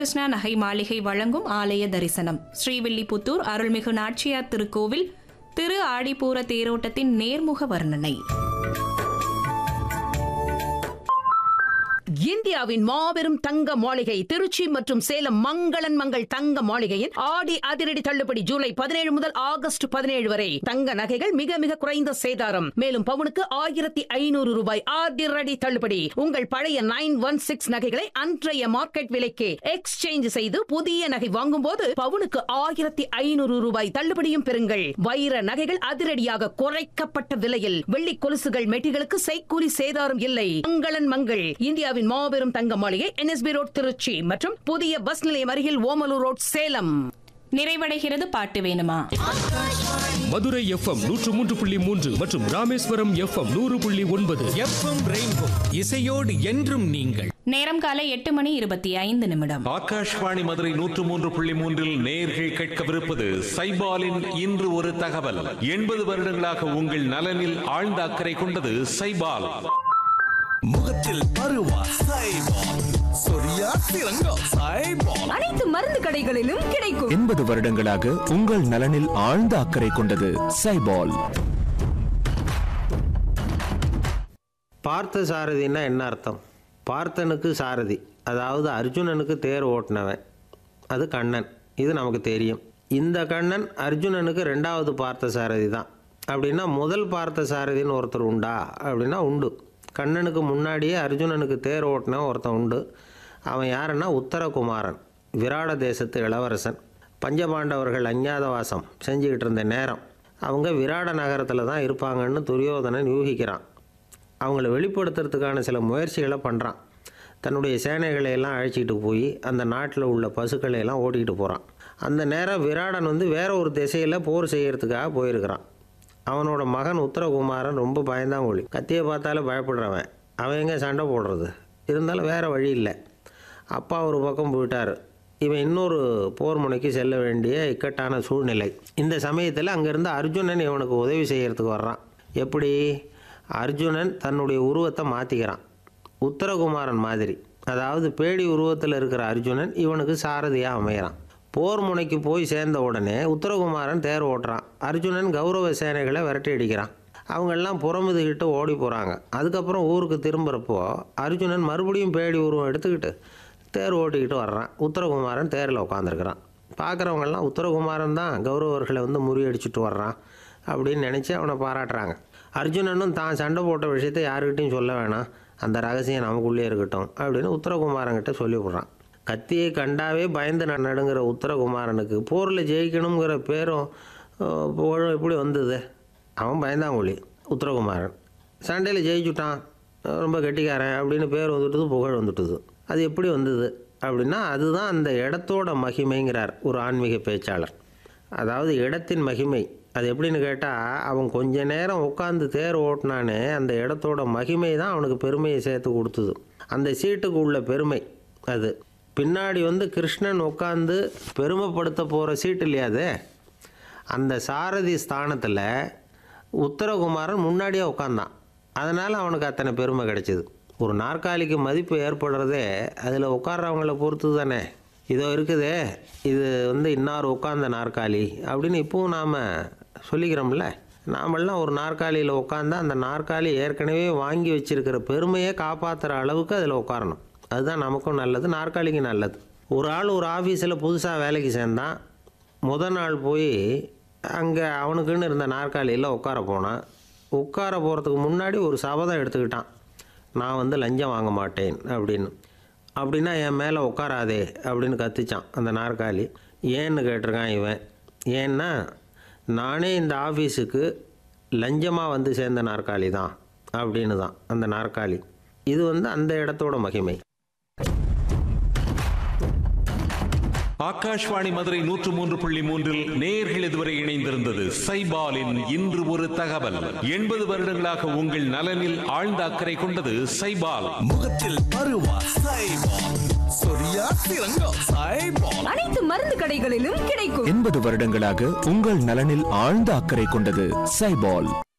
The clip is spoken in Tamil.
கிருஷ்ணா நகை மாளிகை வழங்கும் ஆலய தரிசனம் ஸ்ரீவில்லிபுத்தூர் அருள்மிகு நாச்சியார் திருக்கோவில் திரு ஆடிப்பூர தேரோட்டத்தின் நேர்முக வர்ணனை இந்தியாவின் மாபெரும் தங்க மாளிகை திருச்சி மற்றும் சேலம் மங்களன் மங்கள் தங்க மாளிகையின் ஆடி அதிரடி தள்ளுபடி ஜூலை பதினேழு முதல் ஆகஸ்ட் பதினேழு வரை தங்க நகைகள் மிக மிக குறைந்த சேதாரம் மேலும் பவுனுக்கு ஆயிரத்தி ஐநூறு ரூபாய் அதிரடி தள்ளுபடி உங்கள் பழைய நைன் ஒன் சிக்ஸ் நகைகளை அன்றைய மார்க்கெட் விலைக்கு எக்ஸ்சேஞ்ச் செய்து புதிய நகை வாங்கும்போது பவுனுக்கு ஆயிரத்தி ஐநூறு ரூபாய் தள்ளுபடியும் பெறுங்கள் வைர நகைகள் அதிரடியாக குறைக்கப்பட்ட விலையில் வெள்ளி கொலுசுகள் மெட்டிகளுக்கு செய்கூலி சேதாரம் இல்லை மங்களன் மங்கள் இந்தியாவின் மாபெரும் தங்க மாளிகை என்எஸ்பி ரோட் திருச்சி மற்றும் புதிய பஸ் நிலையம் அருகில் ஓமலூர் ரோட் சேலம் நிறைவடைகிறது பாட்டு வேணுமா மதுரை எஃப்எம் நூற்று மூன்று புள்ளி மூன்று மற்றும் ராமேஸ்வரம் எஃப்எம் நூறு புள்ளி ஒன்பது எஃப்எம் ரெயின்போ இசையோடு என்றும் நீங்கள் நேரம் காலை எட்டு மணி இருபத்தி ஐந்து நிமிடம் ஆகாஷ்வாணி மதுரை நூற்று மூன்று புள்ளி மூன்றில் நேர்கள் கேட்கவிருப்பது சைபாலின் இன்று ஒரு தகவல் எண்பது வருடங்களாக உங்கள் நலனில் ஆழ்ந்த அக்கறை கொண்டது சைபால் முகத்தில் பருவா சைபால் சொரியா சிறங்கோ சைபால் அனைத்து மருந்து கடைகளிலும் கிடைக்கும் எண்பது வருடங்களாக உங்கள் நலனில் ஆழ்ந்த அக்கறை கொண்டது சைபால் பார்த்த சாரதின்னா என்ன அர்த்தம் பார்த்தனுக்கு சாரதி அதாவது அர்ஜுனனுக்கு தேர் ஓட்டினவன் அது கண்ணன் இது நமக்கு தெரியும் இந்த கண்ணன் அர்ஜுனனுக்கு ரெண்டாவது பார்த்த சாரதி தான் அப்படின்னா முதல் பார்த்த சாரதின்னு ஒருத்தர் உண்டா அப்படின்னா உண்டு கண்ணனுக்கு முன்னாடியே அர்ஜுனனுக்கு தேர் ஓட்டின ஒருத்தன் உண்டு அவன் யாருன்னா உத்தரகுமாரன் விராட தேசத்து இளவரசன் பஞ்சபாண்டவர்கள் அஞ்ஞாதவாசம் செஞ்சுக்கிட்டு இருந்த நேரம் அவங்க விராட நகரத்தில் தான் இருப்பாங்கன்னு துரியோதனன் யூகிக்கிறான் அவங்கள வெளிப்படுத்துறதுக்கான சில முயற்சிகளை பண்ணுறான் தன்னுடைய சேனைகளை எல்லாம் அழைச்சிட்டு போய் அந்த நாட்டில் உள்ள பசுக்களை எல்லாம் ஓட்டிகிட்டு போகிறான் அந்த நேரம் விராடன் வந்து வேற ஒரு திசையில் போர் செய்யறதுக்காக போயிருக்கிறான் அவனோட மகன் உத்தரகுமாரன் ரொம்ப பயந்தாங்கொழி கத்தியை பார்த்தாலே பயப்படுறவன் அவன் எங்கே சண்டை போடுறது இருந்தாலும் வேற வழி இல்லை அப்பா ஒரு பக்கம் போயிட்டார் இவன் இன்னொரு போர் முனைக்கு செல்ல வேண்டிய இக்கட்டான சூழ்நிலை இந்த சமயத்தில் அங்கேருந்து அர்ஜுனன் இவனுக்கு உதவி செய்யறதுக்கு வர்றான் எப்படி அர்ஜுனன் தன்னுடைய உருவத்தை மாற்றிக்கிறான் உத்தரகுமாரன் மாதிரி அதாவது பேடி உருவத்தில் இருக்கிற அர்ஜுனன் இவனுக்கு சாரதியாக அமைகிறான் போர் முனைக்கு போய் சேர்ந்த உடனே உத்தரகுமாரன் தேர் ஓட்டுறான் அர்ஜுனன் கௌரவ சேனைகளை விரட்டி அடிக்கிறான் அவங்கெல்லாம் புறமுதுகிட்டு ஓடி போகிறாங்க அதுக்கப்புறம் ஊருக்கு திரும்புகிறப்போ அர்ஜுனன் மறுபடியும் பேடி உருவம் எடுத்துக்கிட்டு தேர் ஓட்டிக்கிட்டு வர்றான் உத்தரகுமாரன் தேரில் உட்காந்துருக்கிறான் பார்க்குறவங்கெல்லாம் உத்தரகுமாரன் தான் கௌரவர்களை வந்து முறியடிச்சிட்டு வர்றான் அப்படின்னு நினச்சி அவனை பாராட்டுறாங்க அர்ஜுனனும் தான் சண்டை போட்ட விஷயத்தை யாருக்கிட்டையும் சொல்ல வேணாம் அந்த ரகசியம் நமக்குள்ளே இருக்கட்டும் அப்படின்னு உத்தரகுமாரன்கிட்ட சொல்லிவிடுறான் கத்தியை கண்டாவே பயந்து ந- நடுங்கிற உத்தரகுமாரனுக்கு போரில் ஜெயிக்கணுங்கிற பேரும் அஹ், புகழும் எப்படி வந்தது அவன் பயந்தாங்கொழி உத்தரகுமாரன் சண்டையில் ஜெயிச்சுட்டான் அஹ், ரொம்ப கெட்டிக்காரன் அப்படின்னு பேர் வந்துட்டுது புகழ் வந்துட்டுது அது எப்படி வந்தது அப்படின்னா அதுதான் அந்த இடத்தோட மகிமைங்கிறார் ஒரு ஆன்மீக பேச்சாளர் அதாவது இடத்தின் மகிமை அது எப்படின்னு கேட்டால் அவன் கொஞ்ச நேரம் உட்காந்து தேர் ஓட்டினானே அந்த இடத்தோட மகிமை தான் அவனுக்கு பெருமையை சேர்த்து கொடுத்தது அந்த சீட்டுக்கு உள்ள பெருமை அது பின்னாடி வந்து கிருஷ்ணன் உட்காந்து பெருமைப்படுத்த போகிற சீட்டு இல்லையா அது அந்த சாரதி ஸ்தானத்தில் உத்தரகுமாரன் முன்னாடியே உட்காந்தான் அதனால் அவனுக்கு அத்தனை பெருமை கிடைச்சிது ஒரு நாற்காலிக்கு மதிப்பு ஏற்படுறதே அதில் உட்கார்றவங்கள பொறுத்து தானே இதோ இருக்குதே இது வந்து இன்னார் உட்கார்ந்த நாற்காலி அப்படின்னு இப்பவும் நாம் சொல்லிக்கிறோம்ல நாமெல்லாம் ஒரு நாற்காலியில் உட்காந்தா அந்த நாற்காலி ஏற்கனவே வாங்கி வச்சிருக்கிற பெருமையை காப்பாற்றுற அளவுக்கு அதில் உட்காரணும் அதுதான் நமக்கும் நல்லது நாற்காலிக்கு நல்லது ஒரு ஆள் ஒரு ஆஃபீஸில் புதுசாக வேலைக்கு சேர்ந்தான் முத நாள் போய் அங்கே அவனுக்குன்னு இருந்த நாற்காலியில் உட்கார போனான் உட்கார போகிறதுக்கு முன்னாடி ஒரு சபதம் எடுத்துக்கிட்டான் நான் வந்து லஞ்சம் வாங்க மாட்டேன் அப்படின்னு அப்படின்னா என் மேலே உட்காராதே அப்படின்னு கத்திச்சான் அந்த நாற்காலி ஏன்னு கேட்டிருக்கான் இவன் ஏன்னா நானே இந்த ஆஃபீஸுக்கு லஞ்சமாக வந்து சேர்ந்த நாற்காலி தான் அப்படின்னு தான் அந்த நாற்காலி இது வந்து அந்த இடத்தோட மகிமை ஆகாஷ்வாணி மதுரை நூற்று மூன்று புள்ளி மூன்றில் நேர்கள் இதுவரை இணைந்திருந்தது சைபாலின் இன்று ஒரு தகவல் எண்பது வருடங்களாக உங்கள் நலனில் ஆழ்ந்த அக்கறை கொண்டது சைபால் முகத்தில் பருவா சைபால் சொரியா சிறங்கோ சைபால் அனைத்து மருந்து கடைகளிலும் கிடைக்கும் எண்பது வருடங்களாக உங்கள் நலனில் ஆழ்ந்த அக்கறை கொண்டது சைபால்